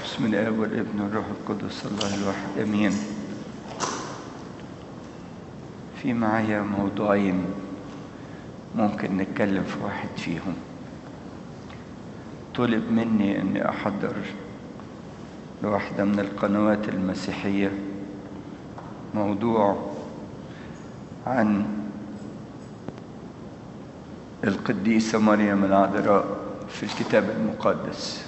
بسم الله والابن والروح القدس الله الواحد امين في معايا موضوعين ممكن نتكلم في واحد فيهم طلب مني اني احضر لواحدة من القنوات المسيحية موضوع عن القديسة مريم العذراء في الكتاب المقدس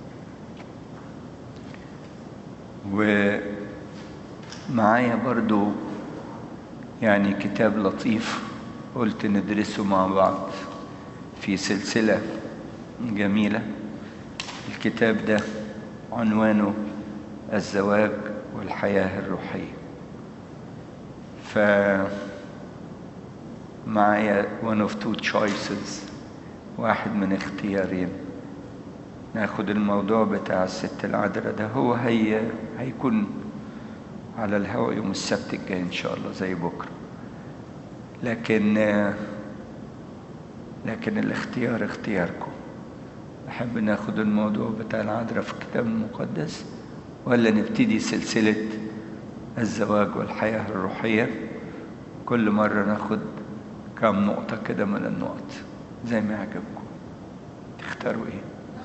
ومعايا برضو يعني كتاب لطيف قلت ندرسه مع بعض في سلسلة جميلة الكتاب ده عنوانه الزواج والحياة الروحية ف معايا one of two choices واحد من اختيارين ناخد الموضوع بتاع الست العذراء ده هو هي هيكون على الهواء يوم السبت الجاي ان شاء الله زي بكره لكن لكن الاختيار اختياركم احب ناخد الموضوع بتاع العذراء في الكتاب المقدس ولا نبتدي سلسله الزواج والحياه الروحيه كل مره ناخد كام نقطه كده من النقط زي ما يعجبكم تختاروا ايه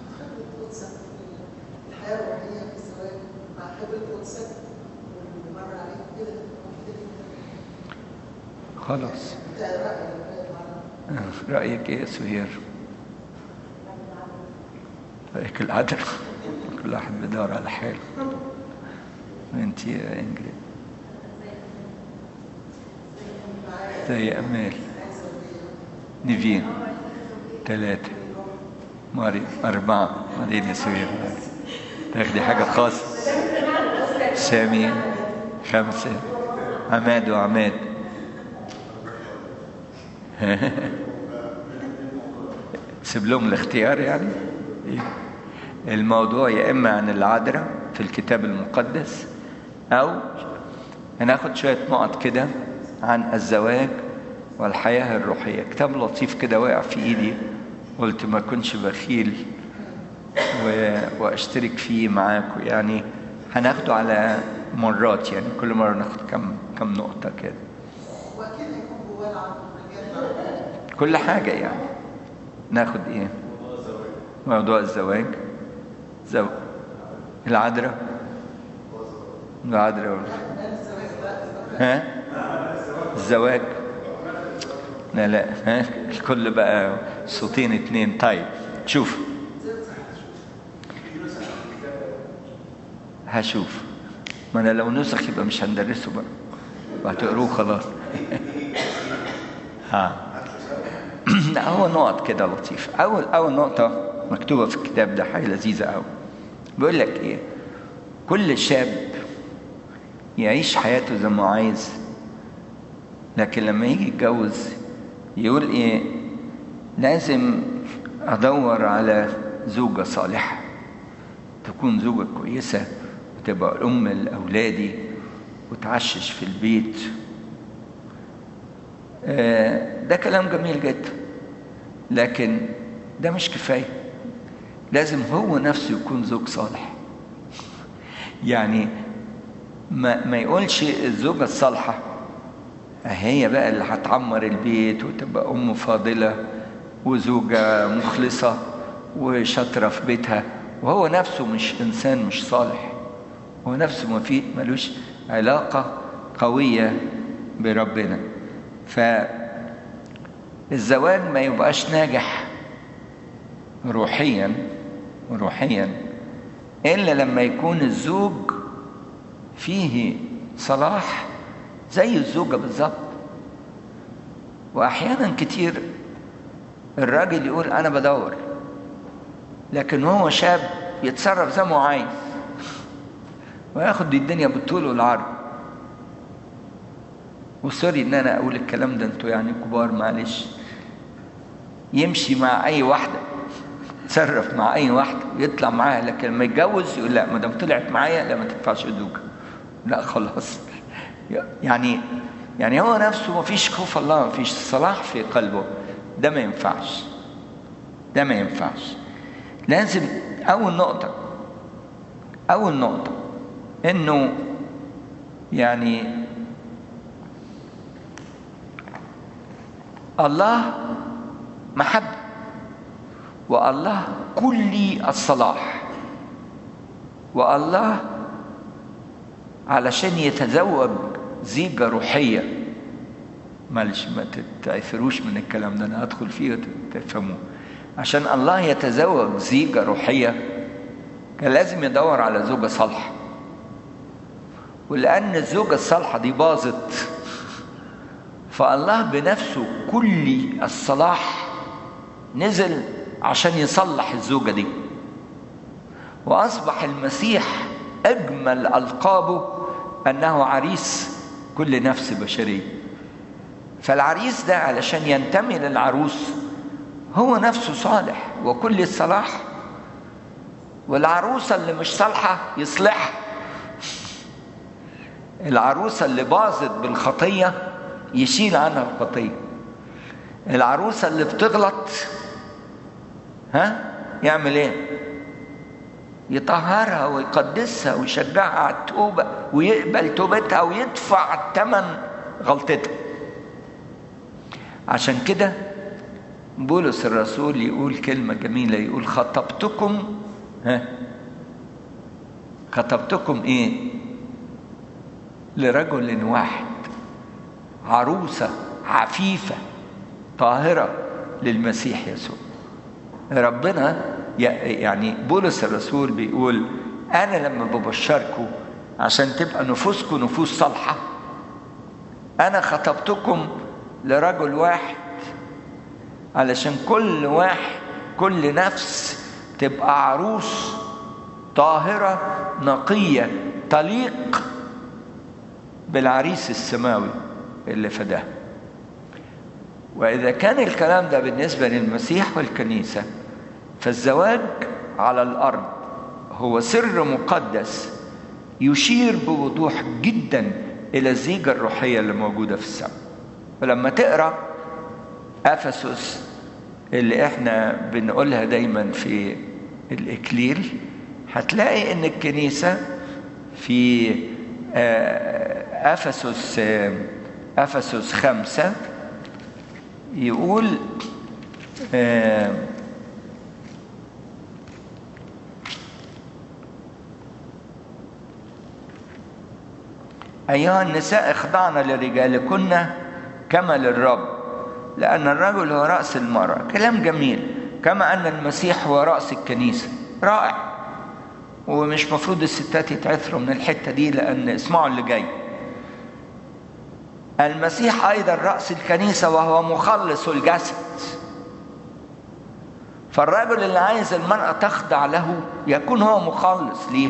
الحياه الروحيه في الزواج مع خبره قدسك واللي مر عليك كده خلاص انت رايك آه، رأيك ايه يا سهير؟ رأيك العدل كل واحد بيدور على حاله وانت يا انجلد زي امال نيفين ثلاثة مريم أربعة بعدين يا سهير تاخدي حاجة خاصة سامي خمسة عماد وعماد سيب لهم الاختيار يعني الموضوع يا اما عن العذراء في الكتاب المقدس او هناخد شويه نقط كده عن الزواج والحياه الروحيه كتاب لطيف كده واقع في ايدي قلت ما كنش بخيل و... واشترك فيه معاكم يعني هناخده على مرات يعني كل مره ناخد كم كم نقطه كده واكيد هيكون جواه العقل مجال كل حاجة يعني ناخد ايه موضوع الزواج زو... العذراء العذراء ها الزواج لا لا ها الكل بقى صوتين اتنين طيب شوف هشوف ما انا لو نسخ يبقى مش هندرسه بقى وهتقروه خلاص ها لا هو نقط كده لطيفة أول أول نقطة مكتوبة في الكتاب ده حاجة لذيذة أوي بيقول لك إيه كل شاب يعيش حياته زي ما عايز لكن لما يجي يتجوز يقول إيه لازم أدور على زوجة صالحة تكون زوجة كويسة وتبقى أم لأولادي وتعشش في البيت ده كلام جميل جدا لكن ده مش كفايه لازم هو نفسه يكون زوج صالح يعني ما, ما يقولش الزوجة الصالحة هي بقى اللي هتعمر البيت وتبقى أم فاضلة وزوجة مخلصة وشاطرة في بيتها وهو نفسه مش إنسان مش صالح هو نفسه ما فيه ملوش علاقة قوية بربنا فالزواج ما يبقاش ناجح روحيا روحيا الا لما يكون الزوج فيه صلاح زي الزوجه بالظبط واحيانا كتير الراجل يقول انا بدور لكن هو شاب يتصرف زي ما هو عايز وياخد الدنيا بالطول والعرض وسوري ان انا اقول الكلام ده انتوا يعني كبار معلش يمشي مع اي واحده يتصرف مع اي واحده يطلع معاها لكن لما يتجوز يقول لا ما دام طلعت معايا لا ما تنفعش زوجه لا خلاص يعني يعني هو نفسه ما فيش خوف الله ما فيش صلاح في قلبه ده ما ينفعش ده ما ينفعش لازم اول نقطه أول نقطة إنه يعني الله محبة والله كلي الصلاح والله علشان يتزوج زيجة روحية معلش ما تتأثروش من الكلام ده أنا هدخل فيه تفهموه عشان الله يتزوج زيجة روحية كان لازم يدور على زوجة صالحة ولأن الزوجة الصالحة دي باظت فالله بنفسه كل الصلاح نزل عشان يصلح الزوجة دي وأصبح المسيح أجمل ألقابه أنه عريس كل نفس بشرية فالعريس ده علشان ينتمي للعروس هو نفسه صالح وكل الصلاح والعروسة اللي مش صالحة يصلحها العروسة اللي باظت بالخطية يشيل عنها الخطية العروسة اللي بتغلط ها يعمل ايه يطهرها ويقدسها ويشجعها على التوبة ويقبل توبتها ويدفع ثمن غلطتها عشان كده بولس الرسول يقول كلمة جميلة يقول خطبتكم ها خطبتكم ايه لرجل واحد عروسة عفيفة طاهرة للمسيح يسوع ربنا يعني بولس الرسول بيقول أنا لما ببشركم عشان تبقى نفوسكم نفوس صالحة أنا خطبتكم لرجل واحد علشان كل واحد كل نفس تبقى عروس طاهرة نقية تليق بالعريس السماوي اللي فداه وإذا كان الكلام ده بالنسبة للمسيح والكنيسة فالزواج على الأرض هو سر مقدس يشير بوضوح جدا إلى الزيجة الروحية اللي موجودة في السماء ولما تقرأ أفسس اللي احنا بنقولها دايما في الإكليل هتلاقي إن الكنيسة في أفسس أفسس خمسة يقول أيها النساء اخضعن لرجالكن كما للرب لأن الرجل هو رأس المرأة كلام جميل كما أن المسيح هو رأس الكنيسة رائع ومش مفروض الستات يتعثروا من الحتة دي لأن اسمعوا اللي جاي المسيح أيضا رأس الكنيسة وهو مخلص الجسد فالرجل اللي عايز المرأة تخضع له يكون هو مخلص ليه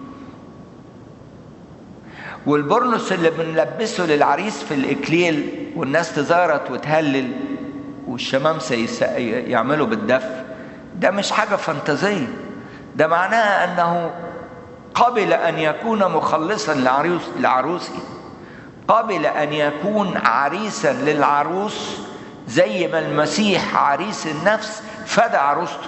والبرنس اللي بنلبسه للعريس في الإكليل والناس تزارت وتهلل والشمامسة يعملوا بالدف ده مش حاجة فانتازية ده معناها أنه قبل أن يكون مخلصا لعروس لعروسه قبل أن يكون عريسا للعروس زي ما المسيح عريس النفس فدى عروسته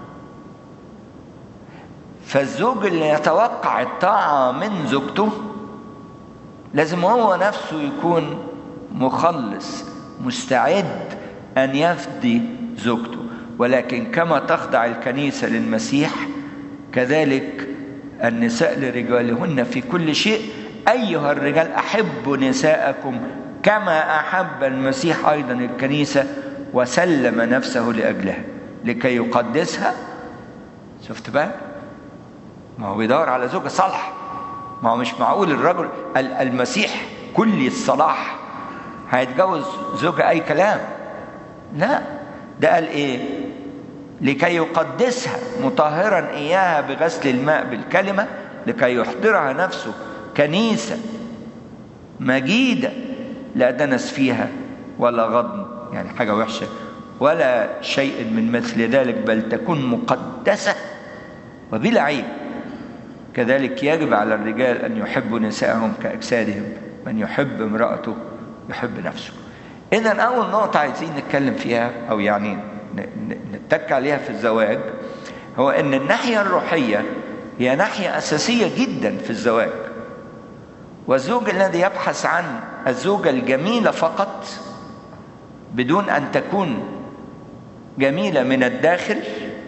فالزوج اللي يتوقع الطاعة من زوجته لازم هو نفسه يكون مخلص مستعد أن يفدي زوجته ولكن كما تخضع الكنيسة للمسيح كذلك النساء لرجالهن في كل شيء أيها الرجال أحبوا نساءكم كما أحب المسيح أيضا الكنيسة وسلم نفسه لأجلها لكي يقدسها شفت بقى ما هو بيدور على زوجة صالحة ما هو مش معقول الرجل المسيح كل الصلاح هيتجوز زوجة أي كلام لا ده قال إيه لكي يقدسها مطهرا إياها بغسل الماء بالكلمة لكي يحضرها نفسه كنيسة مجيدة لا دنس فيها ولا غضن يعني حاجة وحشة ولا شيء من مثل ذلك بل تكون مقدسة وبلا عيب كذلك يجب على الرجال أن يحبوا نسائهم كأجسادهم من يحب امرأته يحب نفسه إذا أول نقطة عايزين نتكلم فيها أو يعني نتك عليها في الزواج هو أن الناحية الروحية هي ناحية أساسية جدا في الزواج والزوج الذي يبحث عن الزوجة الجميلة فقط بدون أن تكون جميلة من الداخل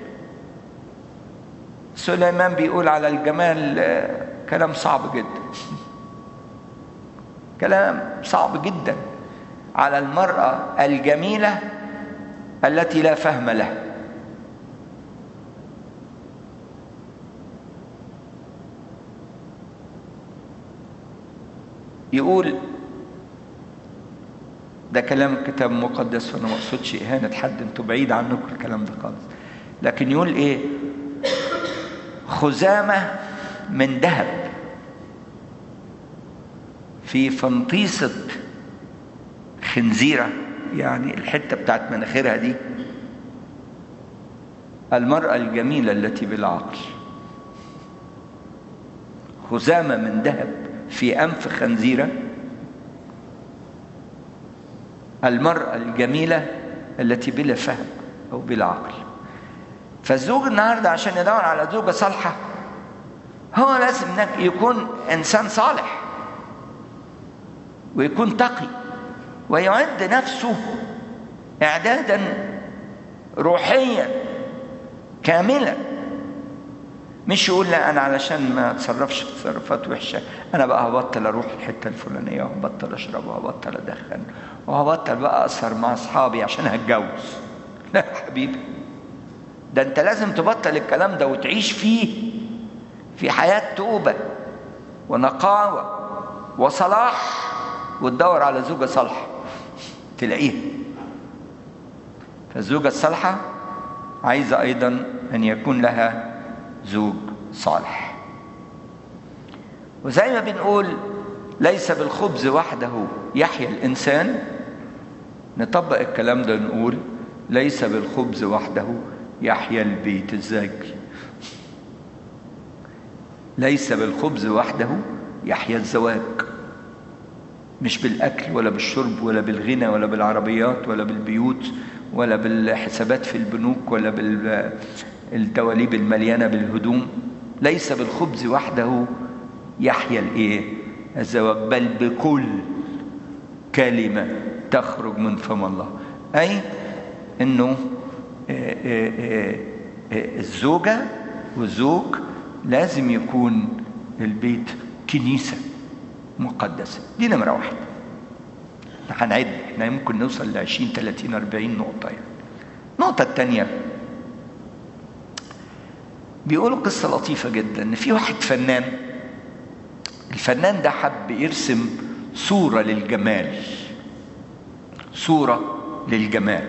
سليمان بيقول على الجمال آه، كلام صعب جدا كلام صعب جدا على المرأة الجميلة التي لا فهم لها يقول ده كلام الكتاب المقدس وانا ما اقصدش اهانه حد انتوا بعيد عنكم الكلام ده خالص لكن يقول ايه خزامه من ذهب في فنطيسه خنزيره يعني الحته بتاعت مناخيرها دي المراه الجميله التي بالعقل خزامه من ذهب في انف خنزيره المرأة الجميلة التي بلا فهم أو بلا عقل فالزوج النهاردة عشان يدور على زوجة صالحة هو لازم يكون إنسان صالح ويكون تقي ويعد نفسه إعدادا روحيا كاملا مش يقول لا انا علشان ما اتصرفش تصرفات وحشه انا بقى هبطل اروح الحته الفلانيه وهبطل اشرب وهبطل ادخن وهبطل بقى اسهر مع اصحابي عشان هتجوز لا يا حبيبي ده انت لازم تبطل الكلام ده وتعيش فيه في حياه توبه ونقاوه وصلاح وتدور على زوجه صالحه تلاقيها فالزوجه الصالحه عايزه ايضا ان يكون لها زوج صالح وزي ما بنقول ليس بالخبز وحده يحيا الانسان نطبق الكلام ده نقول ليس بالخبز وحده يحيا البيت ازاي ليس بالخبز وحده يحيا الزواج مش بالاكل ولا بالشرب ولا بالغنى ولا بالعربيات ولا بالبيوت ولا بالحسابات في البنوك ولا بال الدواليب المليانه بالهدوم ليس بالخبز وحده يحيا الايه الزواج بل بكل كلمه تخرج من فم الله اي انه الزوجه والزوج لازم يكون البيت كنيسه مقدسه دي نمره واحد هنعد احنا ممكن نوصل ل 20 30 40 نقطه يعني النقطه الثانيه بيقولوا قصة لطيفة جدا إن في واحد فنان الفنان ده حب يرسم صورة للجمال صورة للجمال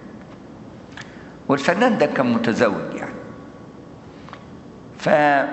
والفنان ده كان متزوج يعني ف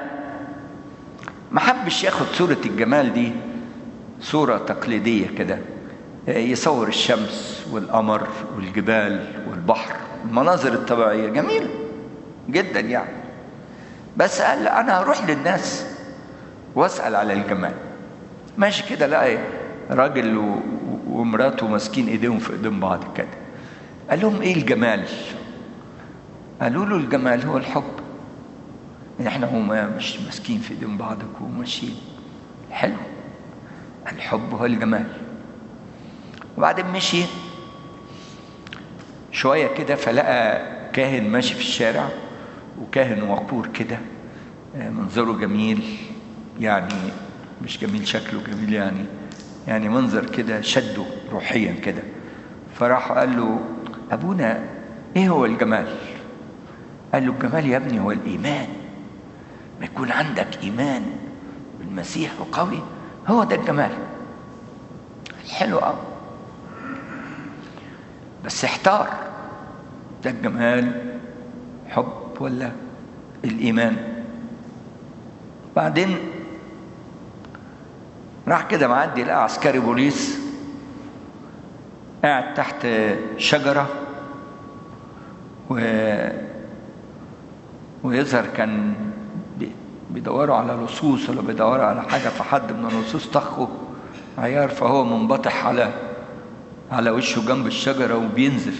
ما حبش ياخد صورة الجمال دي صورة تقليدية كده يصور الشمس والقمر والجبال والبحر المناظر الطبيعية جميلة جدا يعني بس قال انا هروح للناس واسال على الجمال ماشي كده لقى راجل و... ومراته ماسكين ايديهم في ايدين بعض كده قال لهم ايه الجمال قالوا له الجمال هو الحب احنا هما مش ماسكين في ايدين بعضك وماشيين حلو الحب هو الجمال وبعدين مشي شويه كده فلقى كاهن ماشي في الشارع وكاهن وقور كده منظره جميل يعني مش جميل شكله جميل يعني يعني منظر كده شده روحيا كده فراح قال له ابونا ايه هو الجمال قال له الجمال يا ابني هو الايمان ما يكون عندك ايمان بالمسيح وقوي هو ده الجمال حلو قوي بس احتار ده الجمال حب ولا الإيمان بعدين راح كده معدي لقى عسكري بوليس قاعد تحت شجرة و ويظهر كان بيدوروا على لصوص ولا بيدوروا على حاجة فحد من اللصوص طخه عيار فهو منبطح على على وشه جنب الشجرة وبينزف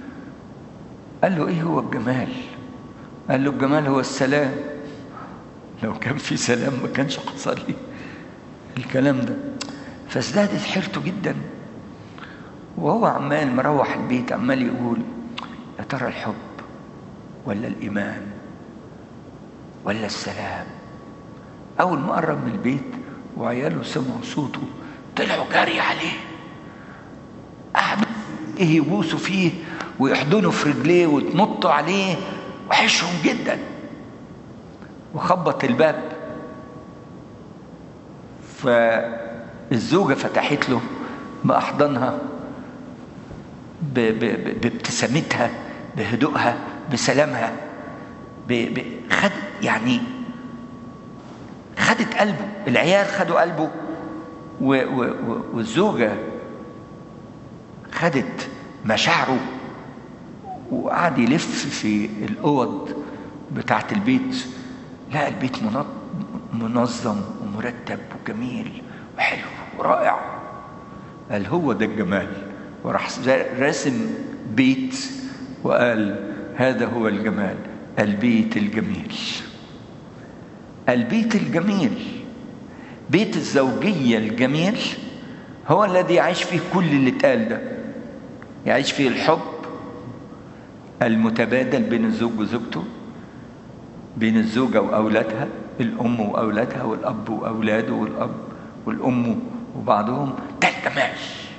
قال له ايه هو الجمال قال له الجمال هو السلام لو كان في سلام ما كانش حصل لي الكلام ده فازدادت حيرته جدا وهو عمال مروح البيت عمال يقول يا ترى الحب ولا الإيمان ولا السلام أول ما قرب من البيت وعياله سمعوا صوته طلعوا جري عليه قعدوا ايه يبوسوا فيه ويحضنوا في رجليه وتنطوا عليه وحشهم جدا وخبط الباب فالزوجة فتحت له بأحضانها ب- ب- بابتسامتها بهدوءها بسلامها ب... ب... خد يعني خدت قلبه العيال خدوا قلبه و... و... و... والزوجة خدت مشاعره وقعد يلف في الأوض بتاعت البيت لقى البيت منظم منظم ومرتب وجميل وحلو ورائع قال هو ده الجمال وراح راسم بيت وقال هذا هو الجمال البيت الجميل البيت الجميل بيت الزوجية الجميل هو الذي يعيش فيه كل اللي اتقال ده يعيش فيه الحب المتبادل بين الزوج وزوجته بين الزوجة وأولادها الأم وأولادها والأب وأولاده والأب والأم وبعضهم ده الجمال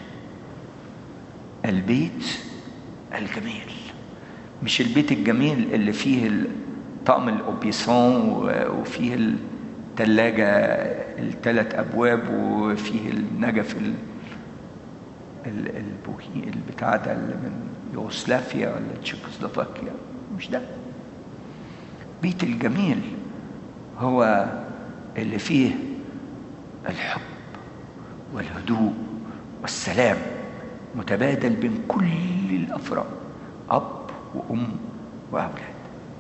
البيت الجميل مش البيت الجميل اللي فيه طقم الأوبيسون وفيه الثلاجة الثلاث أبواب وفيه النجف البوهي البتاع ده اللي من يوغوسلافيا ولا تشيكوسلوفاكيا مش ده بيت الجميل هو اللي فيه الحب والهدوء والسلام متبادل بين كل الأفراد أب وأم وأولاد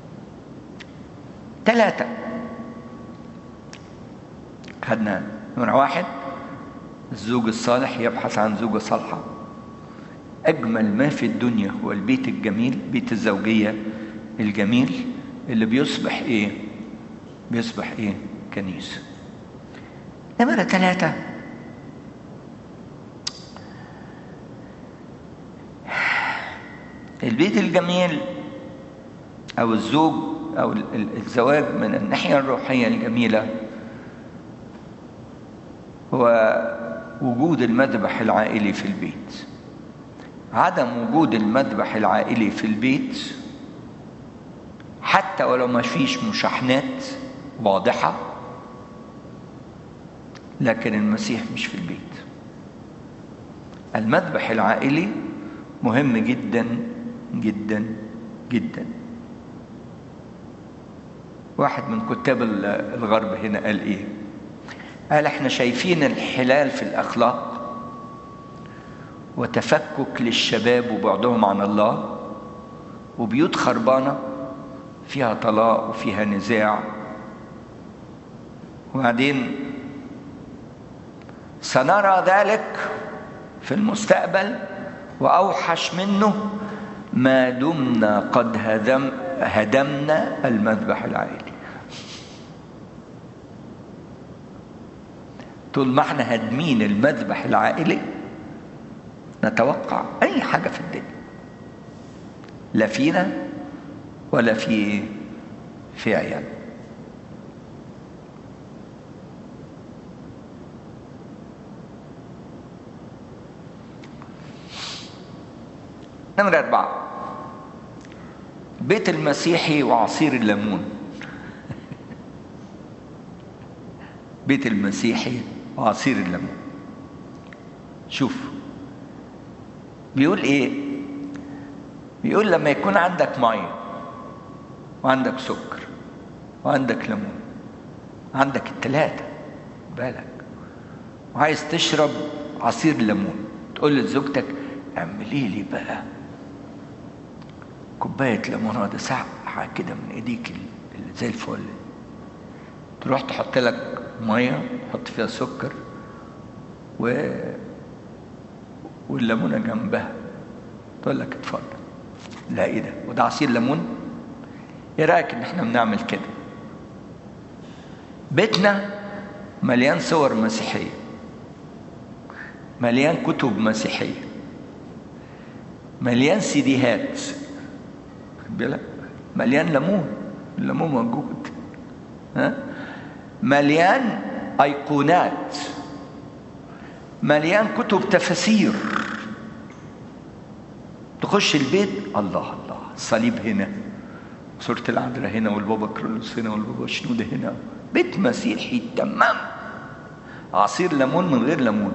ثلاثة خدنا نمرة واحد الزوج الصالح يبحث عن زوجة صالحة أجمل ما في الدنيا هو البيت الجميل بيت الزوجية الجميل اللي بيصبح إيه بيصبح إيه كنيسة نمرة ثلاثة البيت الجميل أو الزوج أو الزواج من الناحية الروحية الجميلة هو وجود المذبح العائلي في البيت عدم وجود المذبح العائلي في البيت حتى ولو ما فيش مشاحنات واضحة لكن المسيح مش في البيت المذبح العائلي مهم جدا جدا جدا واحد من كتاب الغرب هنا قال ايه قال احنا شايفين الحلال في الاخلاق وتفكك للشباب وبعدهم عن الله وبيوت خربانه فيها طلاق وفيها نزاع وبعدين سنرى ذلك في المستقبل واوحش منه ما دمنا قد هدم هدمنا المذبح العائلي طول ما احنا هادمين المذبح العائلي نتوقع اي حاجه في الدنيا لا فينا ولا في في عيال نمرة أربعة بيت المسيحي وعصير الليمون بيت المسيحي وعصير الليمون شوف بيقول ايه بيقول لما يكون عندك ميه وعندك سكر وعندك ليمون عندك التلاتة بالك وعايز تشرب عصير ليمون تقول لزوجتك اعملي لي بقى كوباية ليمونادة ساقعة كده من ايديك اللي زي الفل تروح تحط لك مية تحط فيها سكر و والليمونة جنبها تقول لك اتفضل لا ايه ده وده عصير ليمون ايه رايك ان احنا بنعمل كده بيتنا مليان صور مسيحية مليان كتب مسيحية مليان سيديهات خد بالك مليان ليمون الليمون موجود ها مليان أيقونات مليان كتب تفاسير تخش البيت الله الله الصليب هنا سورة العذراء هنا والبابا كرولوس هنا والبابا شنودة هنا بيت مسيحي تمام عصير ليمون من غير ليمون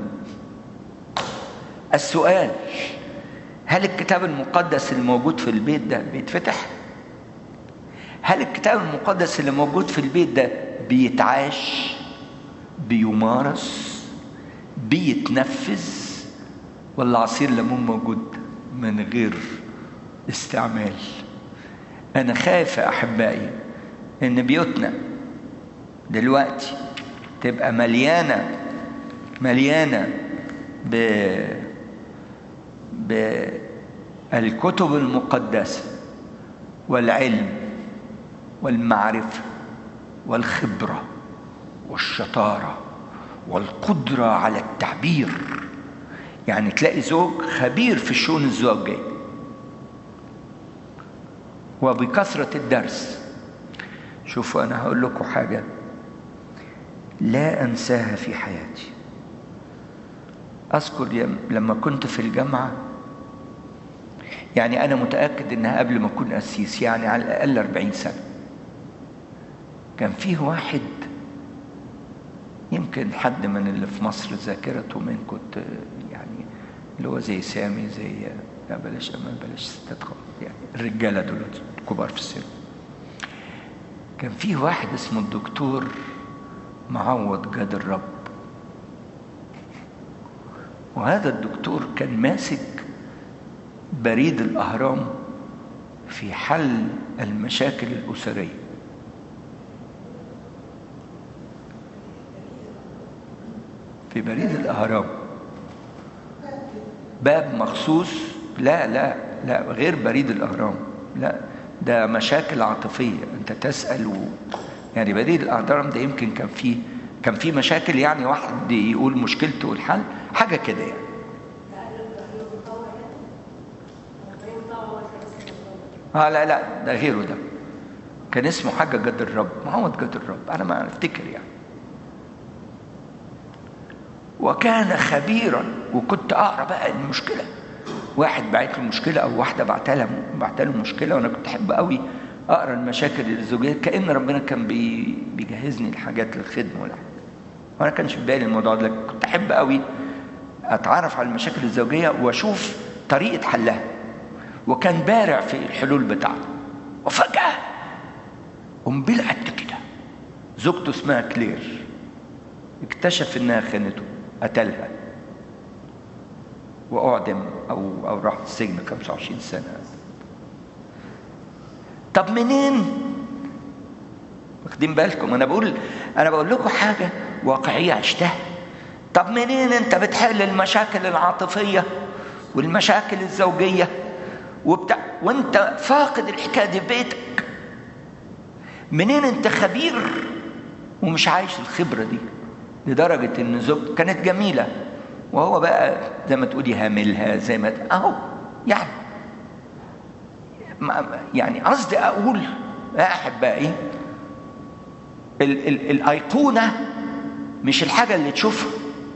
السؤال هل الكتاب المقدس اللي موجود في البيت ده بيتفتح؟ هل الكتاب المقدس اللي موجود في البيت ده بيتعاش؟ بيمارس؟ بيتنفذ؟ ولا عصير ليمون موجود من غير استعمال؟ أنا خايف يا أحبائي إن بيوتنا دلوقتي تبقى مليانة مليانة ب بالكتب المقدسة والعلم والمعرفة والخبرة والشطارة والقدرة على التعبير يعني تلاقي زوج خبير في الشؤون الزوجية وبكثرة الدرس شوفوا أنا هقول لكم حاجة لا أنساها في حياتي أذكر لما كنت في الجامعة يعني أنا متأكد إنها قبل ما أكون أسيس يعني على الأقل 40 سنة كان فيه واحد يمكن حد من اللي في مصر ذاكرته من كنت يعني اللي هو زي سامي زي لا بلاش أما بلاش ستات يعني الرجالة دول كبار في السن كان فيه واحد اسمه الدكتور معوض جاد الرب وهذا الدكتور كان ماسك بريد الأهرام في حل المشاكل الأسرية في بريد الأهرام باب مخصوص لا لا لا غير بريد الأهرام لا ده مشاكل عاطفية أنت تسأل و... يعني بريد الأهرام ده يمكن كان فيه كان فيه مشاكل يعني واحد يقول مشكلته والحل حاجة كده يعني اه لا لا ده غيره ده كان اسمه حاجة جد الرب معوض جد الرب أنا ما أفتكر يعني وكان خبيرا وكنت أقرأ بقى المشكلة واحد بعت له مشكلة أو واحدة بعتها له بعتها له مشكلة وأنا كنت أحب قوي أقرأ المشاكل الزوجية كأن ربنا كان بي بيجهزني الحاجات للخدمة ولا حاجة وأنا كانش في بالي الموضوع ده كنت أحب قوي أتعرف على المشاكل الزوجية وأشوف طريقة حلها وكان بارع في الحلول بتاعته وفجأة قنبلة قد كده زوجته اسمها كلير اكتشف انها خانته قتلها واعدم او او راح السجن 25 سنه طب منين واخدين بالكم انا بقول انا بقول لكم حاجه واقعيه عشتها طب منين انت بتحل المشاكل العاطفيه والمشاكل الزوجيه وبتاع وانت فاقد الحكايه دي في بيتك منين انت خبير ومش عايش الخبره دي لدرجه ان زوجته كانت جميله وهو بقى زي ما تقولي هاملها زي ما اهو يعني يعني قصدي اقول يا احبائي ال ال الايقونه مش الحاجه اللي تشوفها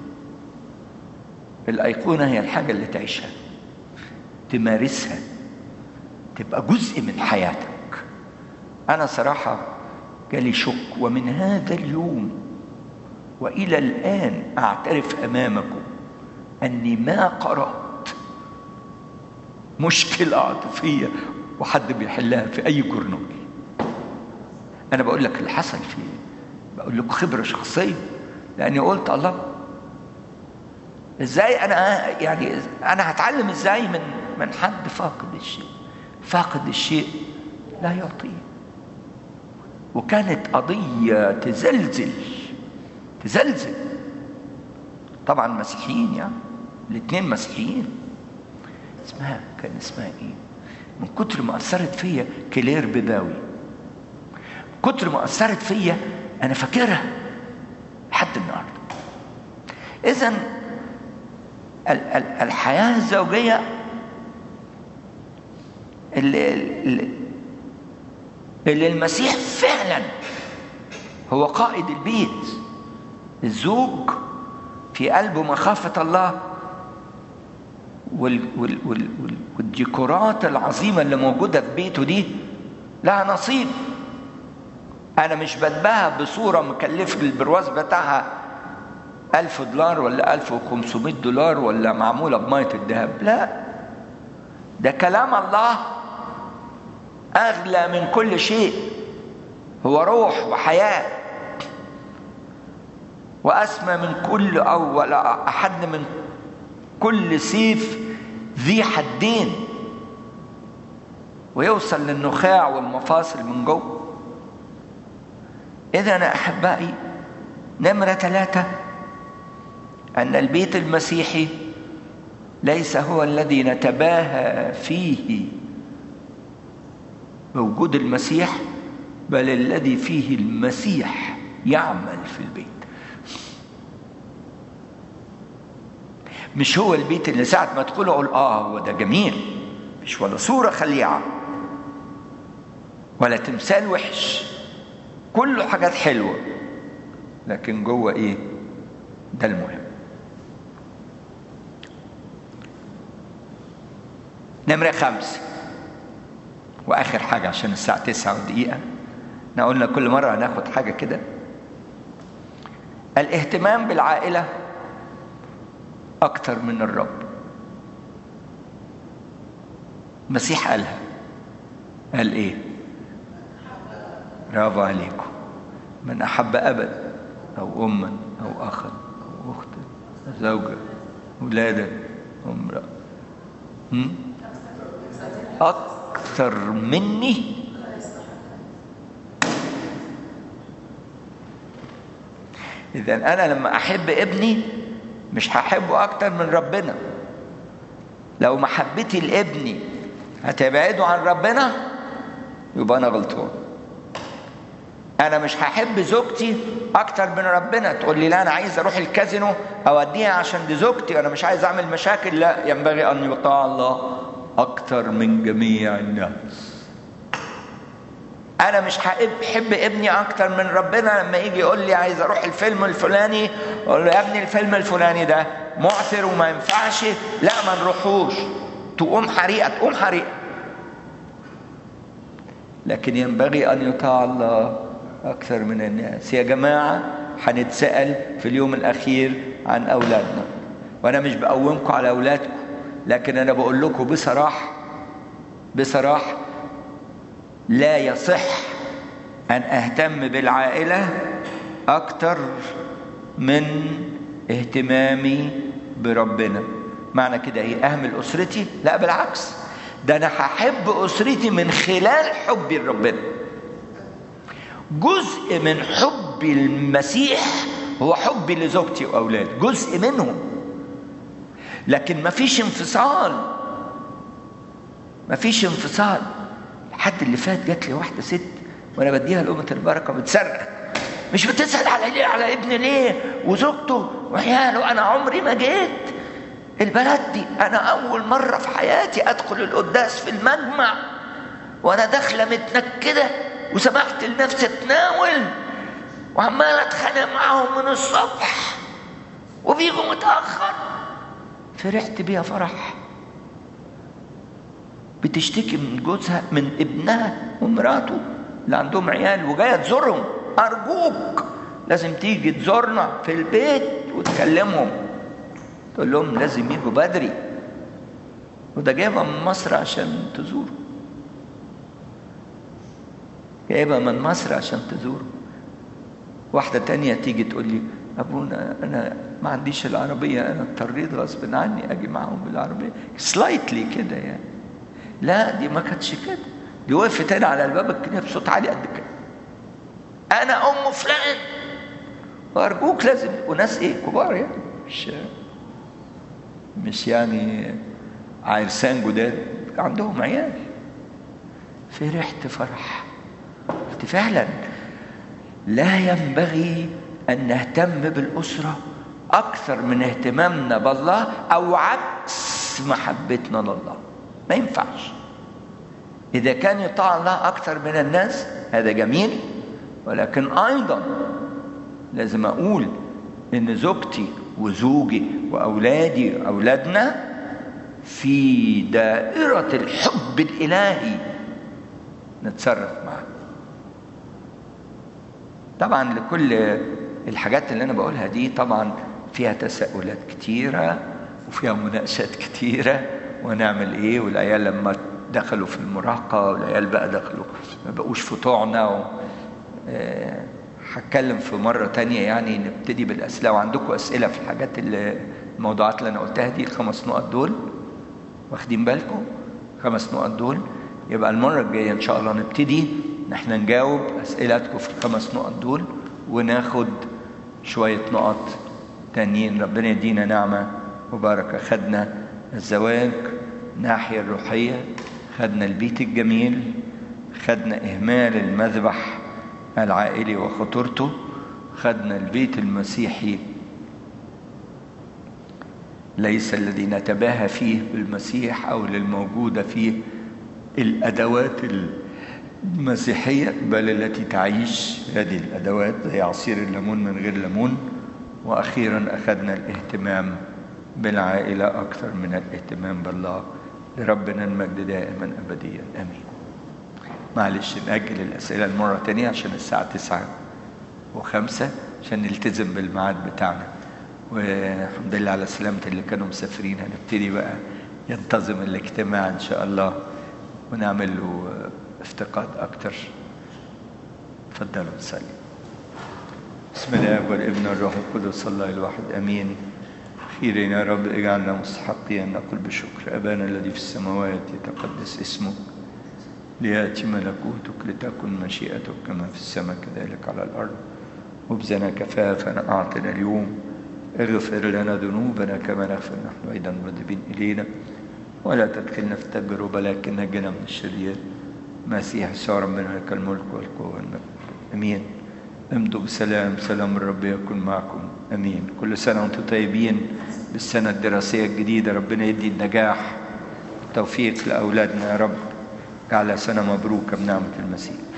الايقونه هي الحاجه اللي تعيشها تمارسها تبقى جزء من حياتك انا صراحه جالي شك ومن هذا اليوم والى الان اعترف امامكم اني ما قرات مشكله عاطفيه وحد بيحلها في اي جورنال انا بقول لك اللي حصل فيه بقول لكم خبره شخصيه لاني قلت الله ازاي انا يعني انا هتعلم ازاي من من حد فاقد الشيء فاقد الشيء لا يعطيه وكانت قضيه تزلزل تزلزل طبعا مسيحيين يعني الاثنين مسيحيين اسمها كان اسمها ايه من كتر ما اثرت فيا كلير بباوي كتر ما اثرت فيا انا فاكرها لحد النهارده اذا الحياه الزوجيه اللي, اللي المسيح فعلا هو قائد البيت الزوج في قلبه مخافة الله وال وال وال وال والديكورات العظيمة اللي موجودة في بيته دي لها نصيب أنا مش بتباهى بصورة مكلفة البرواز بتاعها ألف دولار ولا ألف وخمسمائة دولار ولا معمولة بمية الذهب لا ده كلام الله أغلى من كل شيء هو روح وحياة وأسمى من كل أو ولا أحد من كل سيف ذي حدين ويوصل للنخاع والمفاصل من جوه إذا أنا أحبائي نمرة ثلاثة أن البيت المسيحي ليس هو الذي نتباهى فيه بوجود المسيح بل الذي فيه المسيح يعمل في البيت مش هو البيت اللي ساعة ما تدخله اقول اه هو ده جميل مش ولا صورة خليعة ولا تمثال وحش كله حاجات حلوة لكن جوه ايه ده المهم نمرة خمسة وآخر حاجة عشان الساعة تسعة ودقيقة احنا قلنا كل مرة هناخد حاجة كده الاهتمام بالعائلة أكتر من الرب المسيح قالها قال إيه برافو عليكم من أحب أبا أو أما أو أخا أو أختا أو زوجة أولادا أو امرأة أكثر مني إذا أنا لما أحب ابني مش هحبه أكتر من ربنا لو محبتي لابني هتبعده عن ربنا يبقى أنا غلطان أنا مش هحب زوجتي أكتر من ربنا تقول لي لا أنا عايز أروح الكازينو أوديها عشان دي زوجتي أنا مش عايز أعمل مشاكل لا ينبغي أن يطاع الله أكتر من جميع الناس انا مش هحب ابني اكتر من ربنا لما يجي يقول لي عايز اروح الفيلم الفلاني اقول له يا ابني الفيلم الفلاني ده معثر وما ينفعش لا ما نروحوش تقوم حريقه تقوم حريقه لكن ينبغي ان يطاع الله اكثر من الناس يا جماعه هنتسال في اليوم الاخير عن اولادنا وانا مش بقومكم على اولادكم لكن انا بقول لكم بصراحه بصراحه لا يصح ان اهتم بالعائله اكتر من اهتمامي بربنا معنى كده ايه اهمل اسرتي لا بالعكس ده انا هحب اسرتي من خلال حبي لربنا جزء من حبي المسيح هو حبي لزوجتي واولادي جزء منهم لكن مفيش انفصال مفيش انفصال الحد اللي فات جات لي واحده ست وانا بديها لقمه البركه بتصرخ مش بتسال على ليه على ابني ليه وزوجته وعياله انا عمري ما جيت البلد دي انا اول مره في حياتي ادخل القداس في المجمع وانا داخله متنكده وسمحت لنفسي اتناول وعمال اتخانق معاهم من الصبح وبيجوا متاخر فرحت بيها فرح بتشتكي من جوزها من ابنها ومراته اللي عندهم عيال وجايه تزورهم ارجوك لازم تيجي تزورنا في البيت وتكلمهم تقول لهم لازم يجوا بدري وده جايبها من مصر عشان تزوره جايبها من مصر عشان تزوره واحدة تانية تيجي تقول لي أبونا أنا ما عنديش العربية أنا اضطريت غصب عني أجي معاهم بالعربية سلايتلي كده يعني لا دي ما كانتش كده دي وقفت هنا على الباب الكنيسة بصوت عالي قد كده أنا أم فلان وأرجوك لازم يبقوا ناس إيه كبار يعني مش مش يعني عرسان جداد عندهم عيال فرحت فرح قلت فعلا لا ينبغي ان نهتم بالاسره اكثر من اهتمامنا بالله او عكس محبتنا لله ما ينفعش اذا كان يطاع الله اكثر من الناس هذا جميل ولكن ايضا لازم اقول ان زوجتي وزوجي واولادي واولادنا في دائره الحب الالهي نتصرف معاه طبعا لكل الحاجات اللي انا بقولها دي طبعا فيها تساؤلات كتيره وفيها مناقشات كتيره ونعمل ايه والعيال لما دخلوا في المراهقه والعيال بقى دخلوا ما بقوش في طوعنا و... آه، هتكلم في مرة تانية يعني نبتدي بالأسئلة وعندكم أسئلة في الحاجات اللي الموضوعات اللي أنا قلتها دي الخمس نقط دول واخدين بالكم خمس نقط دول يبقى المرة الجاية إن شاء الله نبتدي إن احنا نجاوب أسئلتكم في الخمس نقط دول وناخد شوية نقط تانيين ربنا يدينا نعمة وبركة خدنا الزواج الناحية الروحية خدنا البيت الجميل خدنا إهمال المذبح العائلي وخطورته خدنا البيت المسيحي ليس الذي نتباهى فيه بالمسيح او للموجوده فيه الادوات المسيحيه بل التي تعيش هذه الادوات زي عصير الليمون من غير ليمون واخيرا اخذنا الاهتمام بالعائله اكثر من الاهتمام بالله لربنا المجد دائما ابديا امين معلش نأجل الأسئلة المرة تانية عشان الساعة تسعة وخمسة عشان نلتزم بالميعاد بتاعنا والحمد لله على سلامة اللي كانوا مسافرين هنبتدي بقى ينتظم الاجتماع إن شاء الله ونعمل له افتقاد أكتر تفضلوا نصلي بسم الله والابن والروح القدس الله الواحد امين اخيرا يا رب اجعلنا مستحقين نقول بشكر ابانا الذي في السماوات يتقدس اسمك لياتي ملكوتك لتكن مشيئتك كما في السماء كذلك على الارض خبزنا كفافا اعطنا اليوم اغفر لنا ذنوبنا كما نغفر نحن ايضا مذنبين الينا ولا تدخلنا في التجربه لكن نجنا من الشرير مسيح يسوع ربنا لك الملك والقوه والمجد امين امضوا بسلام سلام الرب يكن معكم امين كل سنه وانتم طيبين بالسنه الدراسيه الجديده ربنا يدي النجاح والتوفيق لاولادنا يا رب على سنه مبروكه بنعمه المسيح